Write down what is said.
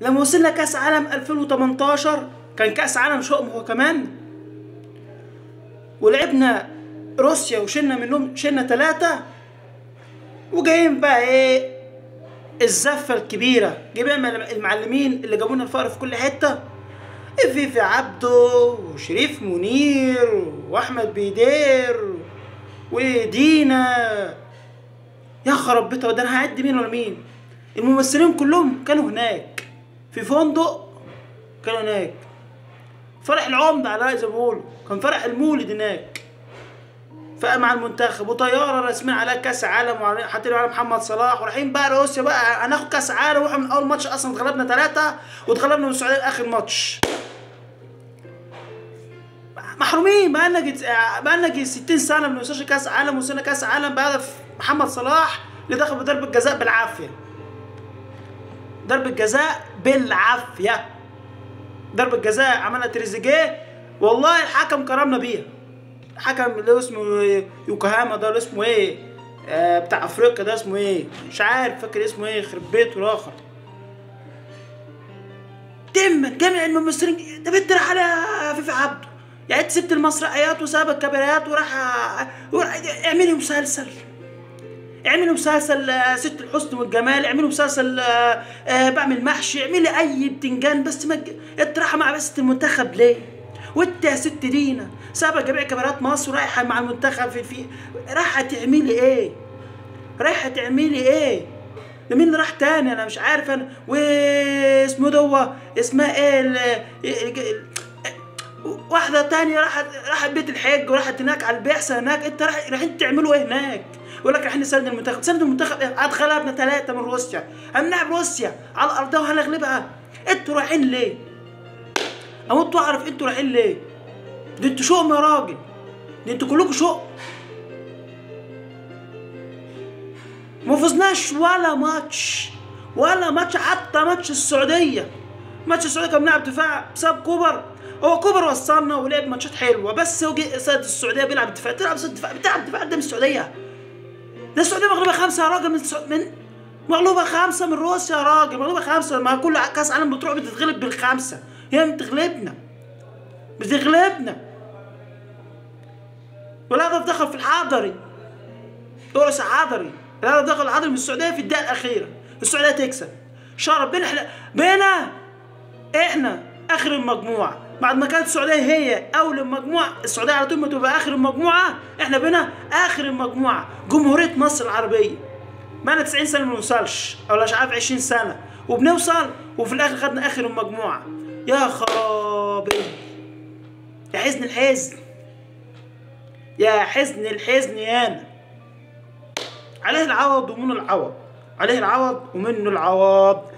لما وصلنا كاس عالم 2018 كان كاس عالم شؤم هو كمان ولعبنا روسيا وشلنا منهم شلنا ثلاثة وجايين بقى ايه الزفة الكبيرة جايبين المعلمين اللي جابونا الفقر في كل حتة فيفي عبده وشريف منير واحمد بيدير ودينا يا خرب بيتها ده انا هعد مين ولا مين الممثلين كلهم كانوا هناك في فندق كانوا هناك فرح العمدة على رأي زي ما بيقولوا كان فرح المولد هناك مع المنتخب وطياره راسمين عليها كاس عالم وحاطين على محمد صلاح ورايحين بقى روسيا بقى هناخد كاس عالم واحنا من اول ماتش اصلا اتغلبنا ثلاثه واتغلبنا من السعوديه اخر ماتش محرومين بقى لنا جت... بقى لنا 60 سنه ما بنوصلش كاس عالم وصلنا كاس عالم بهدف محمد صلاح اللي دخل بضربه جزاء بالعافيه ضربه جزاء بالعافيه ضربه جزاء عملها تريزيجيه والله الحكم كرمنا بيها حكم اللي اسمه يوكوهاما ده اللي اسمه ايه آه بتاع افريقيا ده اسمه ايه مش عارف فاكر اسمه ايه يخرب بيته الاخر تما جميع الممثلين ده بنت راح على فيفي عبده يعني انت سبت المسرحيات وسابت الكباريات وراح وراح اعملي مسلسل اعملي مسلسل ست الحسن والجمال اعملي مسلسل آه بعمل محشي اعملي اي بتنجان بس ما انت رايحه مع بس المنتخب ليه؟ وانت يا ست دينا سابقه جميع كاميرات مصر رايحه مع المنتخب في في رايحه تعملي ايه؟ رايحه تعملي ايه؟ مين اللي راح تاني انا مش عارف انا واسمه دوا اسمها ايه ال... واحده تانية راحت راحت بيت الحج وراحت هناك على البعثه هناك انت راح رايحين تعملوا ايه هناك؟ يقول لك رايحين نساند المنتخب، تساند المنتخب ايه؟ اتغلبنا ثلاثه من روسيا، هنلعب روسيا على ارضها وهنغلبها، انتوا رايحين ليه؟ اموت واعرف انتوا رايحين ليه؟ دي انتوا شؤم يا راجل دي انتوا كلكم شؤم ما فزناش ولا ماتش ولا ماتش حتى ماتش السعوديه ماتش السعوديه كان بنلعب دفاع بسبب كوبر هو كوبر وصلنا ولعب ماتشات حلوه بس هو جه سيد السعوديه بيلعب دفاع تلعب سيد دفاع بتلعب دفاع قدام السعوديه ده السعوديه مغلوبه خمسه يا راجل من السعودية من مغلوبه خمسه من روسيا يا راجل مغلوبه خمسه ما كل كاس عالم بتروح بتتغلب بالخمسه هي بتغلبنا بتغلبنا والهدف دخل في الحضري دورس حضري الهدف دخل الحضري من السعوديه في الدقيقه الاخيره السعوديه تكسب شرب بينا احنا بينا احنا اخر المجموعه بعد ما كانت السعوديه هي اول المجموعه السعوديه على طول ما تبقى اخر المجموعه احنا بينا اخر المجموعه جمهوريه مصر العربيه بقى 90 سنه ما نوصلش او مش عارف 20 سنه وبنوصل وفي الاخر خدنا اخر المجموعه يا خرابي يا حزن الحزن يا حزن الحزن يانا عليه العوض ومنه العوض عليه العوض ومنه العوض